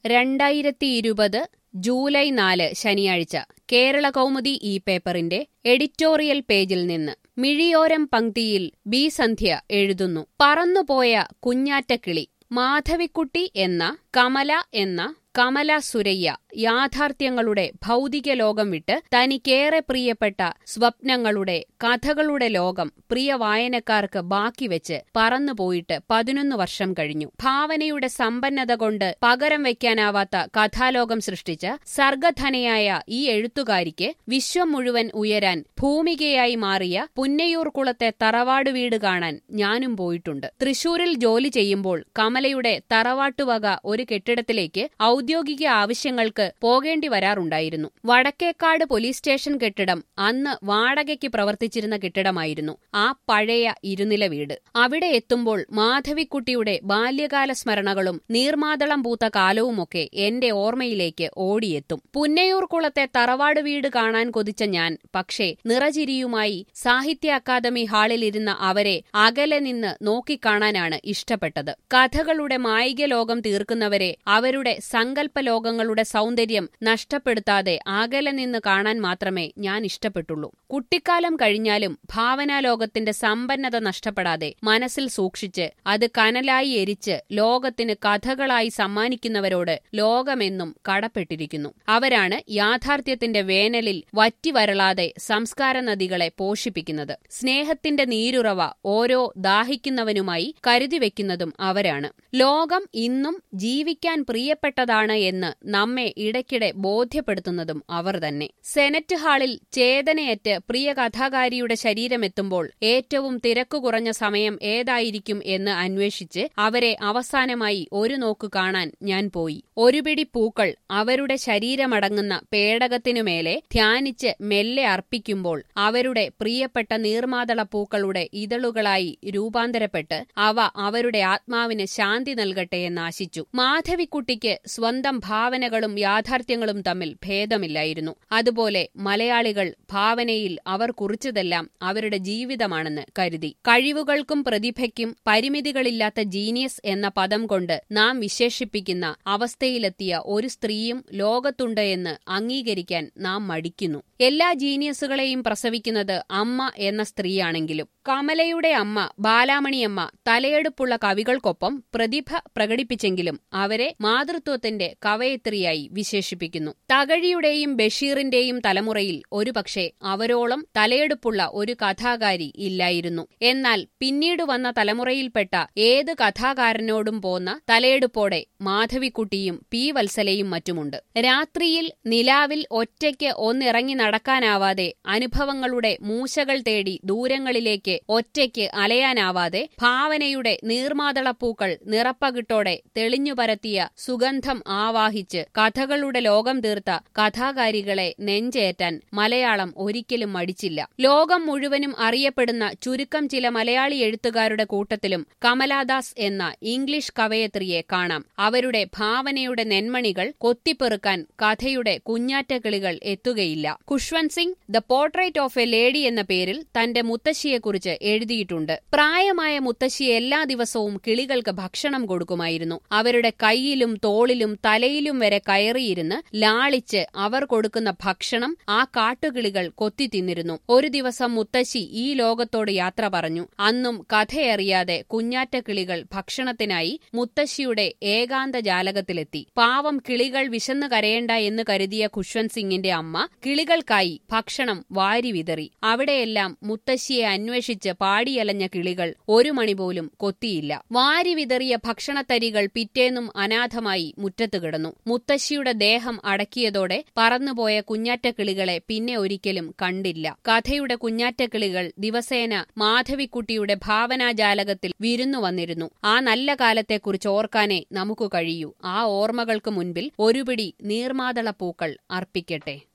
രണ്ടായിരത്തി ഇരുപത് ജൂലൈ നാല് ശനിയാഴ്ച കേരള കൗമുദി ഈ പേപ്പറിന്റെ എഡിറ്റോറിയൽ പേജിൽ നിന്ന് മിഴിയോരം പങ്ക്തിയിൽ ബി സന്ധ്യ എഴുതുന്നു പറന്നുപോയ കുഞ്ഞാറ്റക്കിളി മാധവിക്കുട്ടി എന്ന കമല എന്ന കമല സുരയ്യ യാഥാർത്ഥ്യങ്ങളുടെ ഭൗതിക ലോകം വിട്ട് തനിക്കേറെ പ്രിയപ്പെട്ട സ്വപ്നങ്ങളുടെ കഥകളുടെ ലോകം പ്രിയ വായനക്കാർക്ക് ബാക്കി വെച്ച് പറന്നുപോയിട്ട് പതിനൊന്ന് വർഷം കഴിഞ്ഞു ഭാവനയുടെ സമ്പന്നത കൊണ്ട് പകരം വയ്ക്കാനാവാത്ത കഥാലോകം സൃഷ്ടിച്ച സർഗധനയായ ഈ എഴുത്തുകാരിക്ക് വിശ്വം മുഴുവൻ ഉയരാൻ ഭൂമികയായി മാറിയ പുന്നയൂർ കുളത്തെ തറവാട് വീട് കാണാൻ ഞാനും പോയിട്ടുണ്ട് തൃശൂരിൽ ജോലി ചെയ്യുമ്പോൾ കമലയുടെ തറവാട്ടുവക ഒരു കെട്ടിടത്തിലേക്ക് ഔദ്യോഗിക ആവശ്യങ്ങൾക്ക് പോകേണ്ടി വരാറുണ്ടായിരുന്നു വടക്കേക്കാട് പോലീസ് സ്റ്റേഷൻ കെട്ടിടം അന്ന് വാടകയ്ക്ക് പ്രവർത്തിച്ചിരുന്ന കെട്ടിടമായിരുന്നു ആ പഴയ ഇരുനില വീട് അവിടെ എത്തുമ്പോൾ മാധവിക്കുട്ടിയുടെ ബാല്യകാല സ്മരണകളും നീർമാതളം പൂത്ത കാലവുമൊക്കെ എന്റെ ഓർമ്മയിലേക്ക് ഓടിയെത്തും പുന്നയൂർ കുളത്തെ തറവാട് വീട് കാണാൻ കൊതിച്ച ഞാൻ പക്ഷേ നിറചിരിയുമായി സാഹിത്യ അക്കാദമി ഹാളിലിരുന്ന അവരെ അകലെ നിന്ന് നോക്കിക്കാണാനാണ് ഇഷ്ടപ്പെട്ടത് കഥകളുടെ മായിക ലോകം തീർക്കുന്നവരെ അവരുടെ സങ്കല്പ ലോകങ്ങളുടെ സൗന്ദര്യം നഷ്ടപ്പെടുത്താതെ അകലെ നിന്ന് കാണാൻ മാത്രമേ ഞാൻ ഇഷ്ടപ്പെട്ടുള്ളൂ കുട്ടിക്കാലം കഴിഞ്ഞാലും ഭാവനാലോകത്തിന്റെ സമ്പന്നത നഷ്ടപ്പെടാതെ മനസ്സിൽ സൂക്ഷിച്ച് അത് കനലായി എരിച്ച് ലോകത്തിന് കഥകളായി സമ്മാനിക്കുന്നവരോട് ലോകമെന്നും കടപ്പെട്ടിരിക്കുന്നു അവരാണ് യാഥാർത്ഥ്യത്തിന്റെ വേനലിൽ വറ്റിവരളാതെ സംസ്കാര നദികളെ പോഷിപ്പിക്കുന്നത് സ്നേഹത്തിന്റെ നീരുറവ ഓരോ ദാഹിക്കുന്നവനുമായി കരുതിവെക്കുന്നതും അവരാണ് ലോകം ഇന്നും ജീവിക്കാൻ പ്രിയപ്പെട്ടതാണ് എന്ന് നമ്മെ ഇടയ്ക്കിടെ ബോധ്യപ്പെടുത്തുന്നതും അവർ തന്നെ സെനറ്റ് ഹാളിൽ ചേതനയറ്റ് പ്രിയ കഥാകാരിയുടെ ശരീരമെത്തുമ്പോൾ ഏറ്റവും തിരക്കു കുറഞ്ഞ സമയം ഏതായിരിക്കും എന്ന് അന്വേഷിച്ച് അവരെ അവസാനമായി ഒരു നോക്കു കാണാൻ ഞാൻ പോയി ഒരു പിടി പൂക്കൾ അവരുടെ ശരീരമടങ്ങുന്ന പേടകത്തിനുമേലെ ധ്യാനിച്ച് മെല്ലെ അർപ്പിക്കുമ്പോൾ അവരുടെ പ്രിയപ്പെട്ട നീർമാതള പൂക്കളുടെ ഇതളുകളായി രൂപാന്തരപ്പെട്ട് അവ അവരുടെ ആത്മാവിന് ശാന്തി നൽകട്ടെ എന്ന് ആശിച്ചു മാധവിക്കുട്ടിക്ക് സ്വന്തം ഭാവനകളും യാഥാർത്ഥ്യങ്ങളും തമ്മിൽ ഭേദമില്ലായിരുന്നു അതുപോലെ മലയാളികൾ ഭാവനയിൽ അവർ കുറിച്ചതെല്ലാം അവരുടെ ജീവിതമാണെന്ന് കരുതി കഴിവുകൾക്കും പ്രതിഭയ്ക്കും പരിമിതികളില്ലാത്ത ജീനിയസ് എന്ന പദം കൊണ്ട് നാം വിശേഷിപ്പിക്കുന്ന അവസ്ഥയിലെത്തിയ ഒരു സ്ത്രീയും ലോകത്തുണ്ട് എന്ന് അംഗീകരിക്കാൻ നാം മടിക്കുന്നു എല്ലാ ജീനിയസുകളെയും പ്രസവിക്കുന്നത് അമ്മ എന്ന സ്ത്രീയാണെങ്കിലും കമലയുടെ അമ്മ ബാലാമണിയമ്മ തലയെടുപ്പുള്ള കവികൾക്കൊപ്പം പ്രതിഭ പ്രകടിപ്പിച്ചെങ്കിലും അവരെ മാതൃത്വത്തിന്റെ കവയത്രിയായി വിശേഷിപ്പിക്കുന്നു തകഴിയുടെയും ബഷീറിന്റെയും തലമുറയിൽ ഒരുപക്ഷെ അവരോളം തലയെടുപ്പുള്ള ഒരു കഥാകാരി ഇല്ലായിരുന്നു എന്നാൽ പിന്നീട് വന്ന തലമുറയിൽപ്പെട്ട ഏത് കഥാകാരനോടും പോന്ന തലയെടുപ്പോടെ മാധവിക്കുട്ടിയും പി വത്സലയും മറ്റുമുണ്ട് രാത്രിയിൽ നിലാവിൽ ഒറ്റയ്ക്ക് ഒന്നിറങ്ങി നടക്കാനാവാതെ അനുഭവങ്ങളുടെ മൂശകൾ തേടി ദൂരങ്ങളിലേക്ക് ഒറ്റയ്ക്ക് അലയാനാവാതെ ഭാവനയുടെ നീർമാതളപ്പൂക്കൾ നിറപ്പകിട്ടോടെ തെളിഞ്ഞു പരത്തിയ സുഗന്ധം ആവാഹിച്ച് കഥകളുടെ ലോകം തീർത്ത കഥാകാരികളെ നെഞ്ചേറ്റാൻ മലയാളം ഒരിക്കലും മടിച്ചില്ല ലോകം മുഴുവനും അറിയപ്പെടുന്ന ചുരുക്കം ചില മലയാളി എഴുത്തുകാരുടെ കൂട്ടത്തിലും കമലാദാസ് എന്ന ഇംഗ്ലീഷ് കവയത്രിയെ കാണാം അവരുടെ ഭാവനയുടെ നെന്മണികൾ കൊത്തിപ്പെറുക്കാൻ കഥയുടെ കുഞ്ഞാറ്റക്കിളികൾ എത്തുകയില്ല Khushwant Singh the portrait of a lady എന്ന പേരിൽ തന്റെ മുത്തശ്ശിയെക്കുറിച്ച് എഴുതിയിട്ടുണ്ട് പ്രായമായ മുത്തശ്ശി എല്ലാ ദിവസവും കിളികൾക്ക് ഭക്ഷണം കൊടുക്കുമായിരുന്നു അവരുടെ കൈയിലും തോളിലും തലയിലും വരെ കയറിയിരുന്ന് ലാളിച്ച് അവർ കൊടുക്കുന്ന ഭക്ഷണം ആ കാട്ടുകിളികൾ കൊത്തി തിന്നിരുന്നു ഒരു ദിവസം മുത്തശ്ശി ഈ ലോകത്തോട് യാത്ര പറഞ്ഞു അന്നും കഥയറിയാതെ കുഞ്ഞാറ്റക്കിളികൾ ഭക്ഷണത്തിനായി മുത്തശ്ശിയുടെ ഏകാന്ത ജാലകത്തിലെത്തി പാവം കിളികൾ വിശന്നു കരയേണ്ട എന്ന് കരുതിയ ഖുഷ്വന്ത് സിംഗിന്റെ അമ്മ കിളികൾക്കായി ഭക്ഷണം വാരി വിതറി അവിടെയെല്ലാം മുത്തശ്ശിയെ അന്വേഷിച്ച് പാടിയലഞ്ഞ കിളികൾ ഒരു മണി പോലും കൊത്തിയില്ല വാരി വിതറിയ ഭക്ഷണത്തരികൾ പിറ്റേന്നും അനാഥമായി മുറ്റത്ത് കിടന്നു മുത്തശ്ശിയുടെ ദേഹം അടക്കിയതോടെ പറന്നുപോയ കുഞ്ഞാറ്റക്കിളികളെ പിന്നെ ഒരിക്കലും കണ്ടില്ല കഥയുടെ കുഞ്ഞാറ്റക്കിളികൾ ദിവസേന മാധവിക്കുട്ടിയുടെ ഭാവനാജാലകത്തിൽ വിരുന്നു വന്നിരുന്നു ആ നല്ല കാലത്തെക്കുറിച്ച് ഓർക്കാനേ നമുക്ക് കഴിയൂ ആ ഓർമ്മകൾക്ക് മുൻപിൽ ഒരുപിടി നീർമാതള പൂക്കൾ അർപ്പിക്കട്ടെ